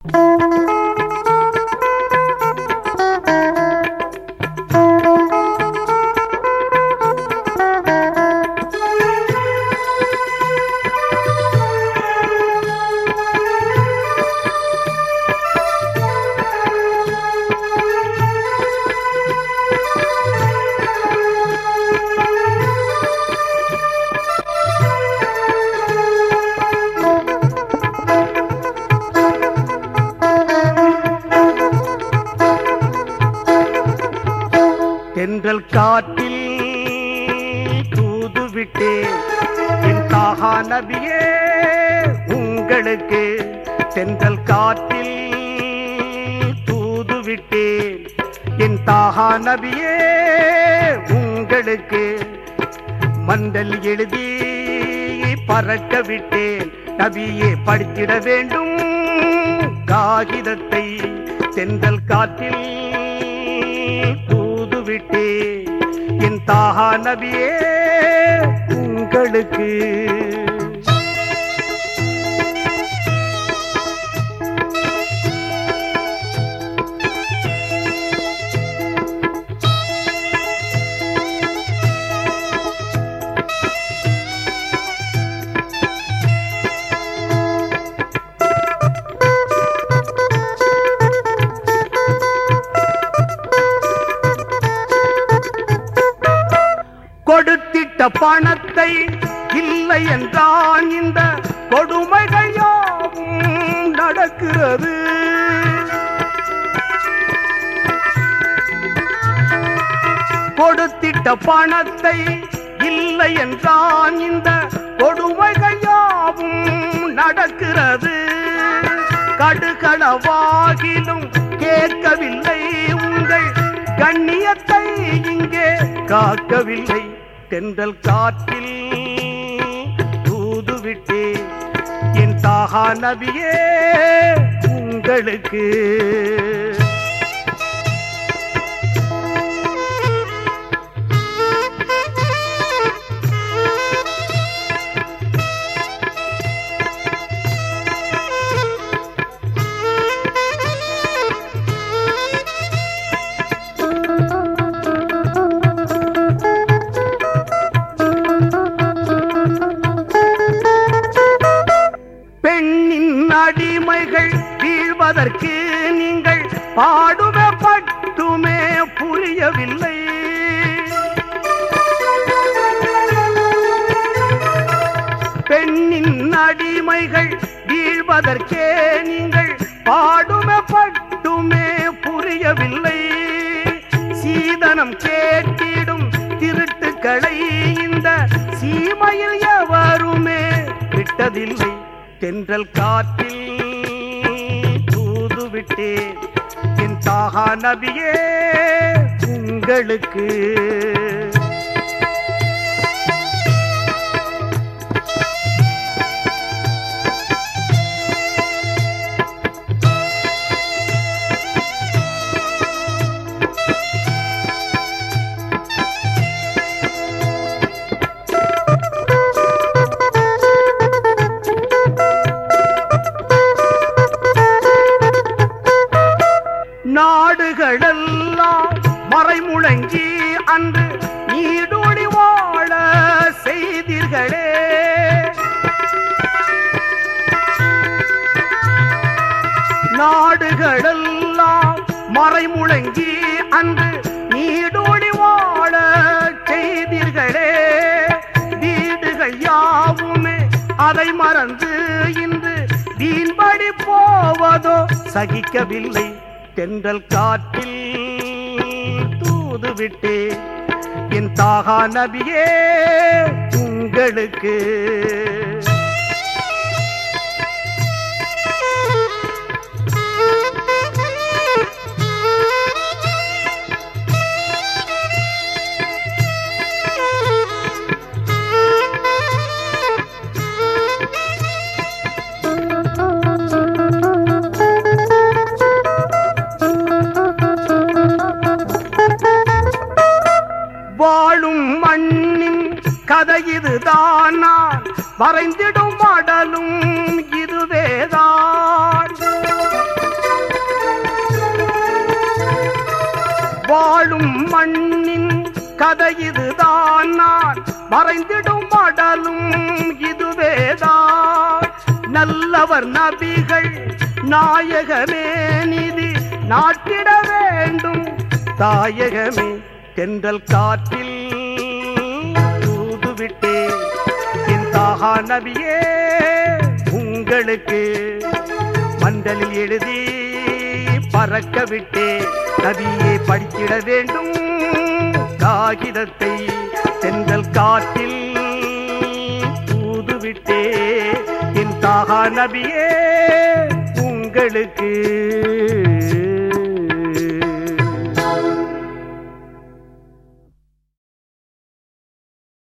தென்றல் காற்றில் தூது விட்டேன் என் தாகா நபியே உங்களுக்கு தென்றல் காற்றில் தூது விட்டேன் என் தாகா நபியே உங்களுக்கு மண்டல் எழுதி பறக்க விட்டேன் நபியே படித்திட வேண்டும் காகிதத்தை தென்றல் காற்றில் தூது விட்டேன் என் தாகா நபியே உங்களுக்கு கொடுத்திட்ட பணத்தை இல்லை என்றான் இந்த கொடுமைகள் யாவும் நடக்கிறது கொடுத்திட்ட பணத்தை இல்லை என்றான் இந்த கொடுமைகள் யாவும் நடக்கிறது கடுகளவாகிலும் கேட்கவில்லை உங்கள் கண்ணியத்தை இங்கே காக்கவில்லை தென்றல் காற்றில் தூது விட்டே என் தாகா நபியே உங்களுக்கு பெண்ணின் அடிமைகள் வீழ்வதற்கு நீங்கள் பாடுமே பட்டுமே புரியவில்லை பெண்ணின் அடிமைகள் வீழ்வதற்கே நீங்கள் பாடுமே பட்டுமே புரியவில்லை சீதனம் கேட்டிடும் திருட்டுக்களை இந்த சீமையில் எவருமே விட்டதில்லை தென்றல் காற்றில் தூது விட்டேன் என் தாகா நபியே உங்களுக்கு நாடுகளெல்லாம் மறைமுழங்கி அன்று நீடோடி வாழ செய்தீர்களே நாடுகளெல்லாம் மறைமுழங்கி அன்று நீடோடி வாழ செய்தீர்களே வீடுகள் யாவுமே அதை மறந்து இன்று வீண்படி போவதோ சகிக்கவில்லை தென்றல் காற்றில் தூது விட்டே என் தாகா நபியே உங்களுக்கு வாழும் மண்ணின் கதை இதுதான் நான் வரைந்திடும் மடலும் இதுவேதான் வாழும் மண்ணின் கதை இதுதான் நான் மறைந்திடும் மடலும் இதுவேதான் நல்லவர் நபிகள் நாயகமே நிதி நாட்டிட வேண்டும் தாயகமே தென்றல் காற்றில் தூதுவிட்டே என் தாகா நபியே உங்களுக்கு மண்டலில் எழுதி பறக்க விட்டே நபியே படித்திட வேண்டும் காகிதத்தை தென்றல் காற்றில் தூதுவிட்டே என் தாகா நபியே உங்களுக்கு